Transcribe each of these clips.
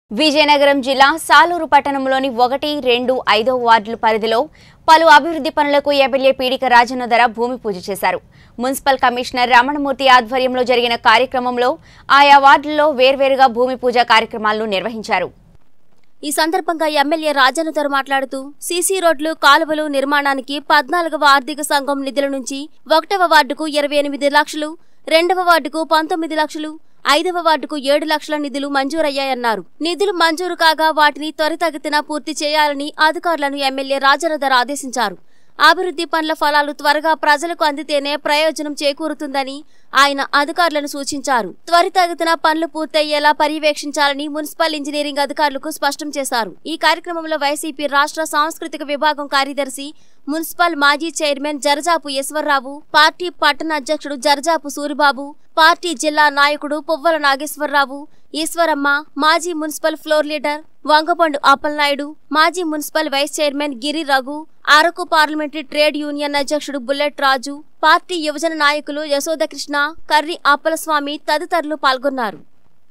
విజయనగరం జిల్లా సాలూరు పట్టణంలోని ఒకటి రెండు ఐదో వార్డుల పరిధిలో పలు అభివృద్ధి పనులకు ఎమ్మెల్యే పీడిక రాజన్న ధర భూమి పూజ చేశారు మున్సిపల్ కమిషనర్ రమణమూర్తి ఆధ్వర్యంలో జరిగిన కార్యక్రమంలో ఆయా వార్డుల్లో వేర్వేరుగా భూమి పూజ కార్యక్రమాలను నిర్వహించారు ఈ సందర్భంగా ఎమ్మెల్యే రాజన్నతోరు మాట్లాడుతూ సీసీ రోడ్లు కాలువలు నిర్మాణానికి పద్నాలుగవ ఆర్థిక సంఘం నిధుల నుంచి ఒకటవ వార్డుకు ఇరవై ఎనిమిది లక్షలు రెండవ వార్డుకు పంతొమ్మిది లక్షలు ఐదవ వార్డుకు ఏడు లక్షల నిధులు మంజూరయ్యాయన్నారు నిధులు మంజూరు కాగా వాటిని త్వరితగతిన పూర్తి చేయాలని అధికారులను ఎమ్మెల్యే రాజన్నధర్ ఆదేశించారు అభివృద్ధి పనుల ఫలాలు త్వరగా ప్రజలకు అందితేనే ప్రయోజనం చేకూరుతుందని ఆయన అధికారులను సూచించారు త్వరితగతిన పనులు పూర్తయ్యేలా పర్యవేక్షించాలని మున్సిపల్ ఇంజనీరింగ్ అధికారులకు స్పష్టం చేశారు ఈ కార్యక్రమంలో వైసీపీ రాష్ట్ర సాంస్కృతిక విభాగం కార్యదర్శి మున్సిపల్ మాజీ చైర్మన్ జరజాపు ఈశ్వర్రావు పార్టీ పట్టణ అధ్యక్షుడు జరజాపు సూరిబాబు పార్టీ జిల్లా నాయకుడు పువ్వల నాగేశ్వరరావు ఈశ్వరమ్మ మాజీ municipal floor leader Vangapandu Appalanaidu మాజీ municipal vice chairman Giri Raghu Araku parliamentary trade union అధ్యక్షుడు బుల్లెట్ రాజు పార్టీ యువజన నాయకులు యశోదకృష్ణ కర్రి అప్పలస్వామి తదితరులు పాల్గొన్నారు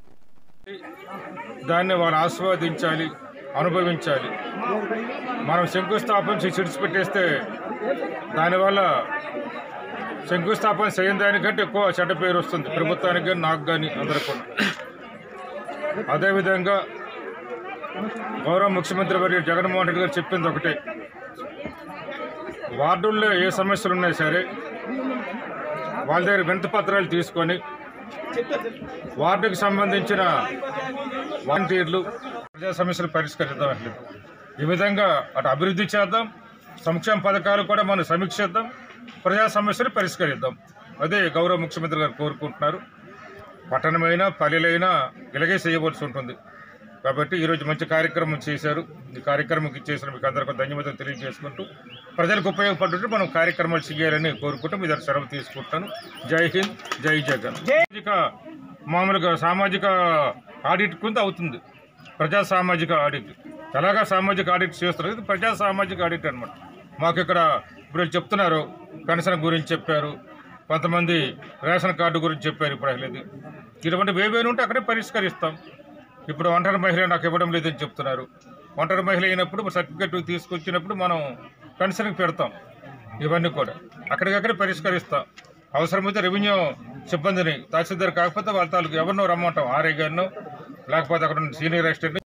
దాన్ని వాళ్ళు ఆస్వాదించాలి అనుభవించాలి మనం శంకుస్థాపన చేసి విడిచిపెట్టేస్తే దానివల్ల శంకుస్థాపన చేయని దానికంటే ఎక్కువ చెడ్డ పేరు వస్తుంది ప్రభుత్వానికి కానీ నాకు కానీ అందరికి కూడా అదేవిధంగా గౌరవ ముఖ్యమంత్రి వర్యులు జగన్మోహన్ రెడ్డి గారు చెప్పింది ఒకటే వార్డుల్లో ఏ సమస్యలు ఉన్నాయి సరే వాళ్ళ దగ్గర వినతి పత్రాలు తీసుకొని వార్డుకు సంబంధించిన వాలంటీర్లు ప్రజా సమస్యలు పరిష్కరిద్దాం అంటే ఈ విధంగా అటు అభివృద్ధి చేద్దాం సంక్షేమ పథకాలు కూడా మనం సమీక్షిద్దాం ప్రజా సమస్యలు పరిష్కరిద్దాం అదే గౌరవ ముఖ్యమంత్రి గారు కోరుకుంటున్నారు పట్టణమైనా పల్లెలైనా ఇలాగే చేయవలసి ఉంటుంది కాబట్టి ఈరోజు మంచి కార్యక్రమం చేశారు ఈ కార్యక్రమం చేసిన మీకు అందరికీ ధన్యవాదాలు తెలియజేసుకుంటూ ప్రజలకు ఉపయోగపడుతుంటే మనం కార్యక్రమాలు చేయాలని కోరుకుంటూ మీ దగ్గర సెలవు తీసుకుంటాను జై హింద్ జై జగన్ సామాజిక మామూలుగా సామాజిక ఆడిట్ కింద అవుతుంది ప్రజా సామాజిక ఆడిట్ ఎలాగా సామాజిక ఆడిట్ చేస్తారు ఇది ప్రజా సామాజిక ఆడిట్ అనమాట మాకు ఇక్కడ ఇప్పుడు వీళ్ళు చెప్తున్నారు పెన్షన్ గురించి చెప్పారు కొంతమంది రేషన్ కార్డు గురించి చెప్పారు ఇప్పుడు అసలు ఇది ఇటువంటి వేవేలు ఉంటే అక్కడే పరిష్కరిస్తాం ఇప్పుడు ఒంటరి మహిళ నాకు ఇవ్వడం లేదని చెప్తున్నారు ఒంటరి మహిళ అయినప్పుడు సర్టిఫికెట్ తీసుకొచ్చినప్పుడు మనం పెన్షన్కి పెడతాం ఇవన్నీ కూడా అక్కడికక్కడే పరిష్కరిస్తాం అవసరమైతే రెవెన్యూ సిబ్బందిని తహసీల్దార్ కాకపోతే వాళ్ళ తాలూకు ఎవరినో రమ్మంటాం ఆర్ఐ గారినో లేకపోతే అక్కడ ఉన్న సీనియర్ అసిస్టెంట్